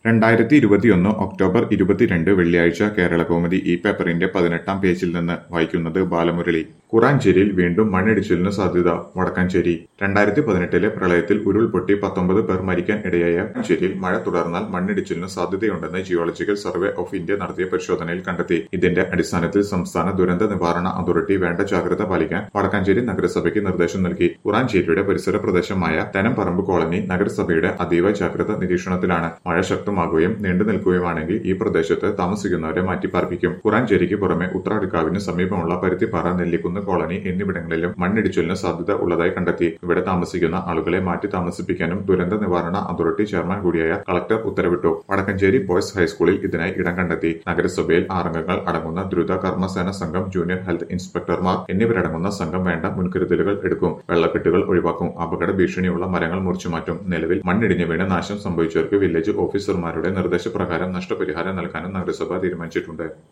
രണ്ടായിരത്തി ഇരുപത്തിയൊന്ന് ഒക്ടോബർ ഇരുപത്തിരണ്ട് വെള്ളിയാഴ്ച കേരളകൗമുദി ഈ പേപ്പറിന്റെ പതിനെട്ടാം പേജിൽ നിന്ന് വായിക്കുന്നത് ബാലമുരളി കുറാഞ്ചേരിയിൽ വീണ്ടും മണ്ണിടിച്ചിലിന് സാധ്യത വടക്കാഞ്ചേരി രണ്ടായിരത്തി പതിനെട്ടിലെ പ്രളയത്തിൽ ഉരുൾപൊട്ടി പത്തൊമ്പത് പേർ മരിക്കാൻ ഇടയായ വടക്കാഞ്ചേരിയിൽ മഴ തുടർന്നാൽ മണ്ണിടിച്ചിലിന് സാധ്യതയുണ്ടെന്ന് ജിയോളജിക്കൽ സർവേ ഓഫ് ഇന്ത്യ നടത്തിയ പരിശോധനയിൽ കണ്ടെത്തി ഇതിന്റെ അടിസ്ഥാനത്തിൽ സംസ്ഥാന ദുരന്ത നിവാരണ അതോറിറ്റി വേണ്ട ജാഗ്രത പാലിക്കാൻ വടക്കാഞ്ചേരി നഗരസഭയ്ക്ക് നിർദ്ദേശം നൽകി കുറാഞ്ചേരിയുടെ പരിസര പ്രദേശമായ തനംപറമ്പ് കോളനി നഗരസഭയുടെ അതീവ ജാഗ്രത നിരീക്ഷണത്തിലാണ് മഴ ശക്തമാകുകയും നീണ്ടു നിൽക്കുകയുമാണെങ്കിൽ ഈ പ്രദേശത്ത് താമസിക്കുന്നവരെ മാറ്റിപ്പാർപ്പിക്കും കുറാഞ്ചേരിക്ക് പുറമെ ഉത്രാടിക്കാവിന് സമീപമുള്ള പരുത്തിപ്പാറ നെല്ലിക്കുന്ന് കോളനി എന്നിവിടങ്ങളിലും മണ്ണിടിച്ചിലിന് സാധ്യത ഉള്ളതായി കണ്ടെത്തി ഇവിടെ താമസിക്കുന്ന ആളുകളെ മാറ്റി താമസിപ്പിക്കാനും ദുരന്ത നിവാരണ അതോറിറ്റി ചെയർമാൻ കൂടിയായ കളക്ടർ ഉത്തരവിട്ടു വടക്കഞ്ചേരി ബോയ്സ് ഹൈസ്കൂളിൽ ഇതിനായി ഇടം കണ്ടെത്തി നഗരസഭയിൽ ആറംഗങ്ങൾ അടങ്ങുന്ന ദ്രുത കർമ്മസേന സംഘം ജൂനിയർ ഹെൽത്ത് ഇൻസ്പെക്ടർമാർ എന്നിവരടങ്ങുന്ന സംഘം വേണ്ട മുൻകരുതലുകൾ എടുക്കും വെള്ളക്കെട്ടുകൾ ഒഴിവാക്കും അപകട ഭീഷണിയുള്ള മരങ്ങൾ മുറിച്ചുമാറ്റും നിലവിൽ മണ്ണിടിഞ്ഞ് വീണ് നാശം സംഭവിച്ചവർക്ക് വില്ലേജ് ഓഫീസർമാരുടെ നിർദ്ദേശപ്രകാരം നഷ്ടപരിഹാരം നൽകാനും നഗരസഭ തീരുമാനിച്ചിട്ടുണ്ട്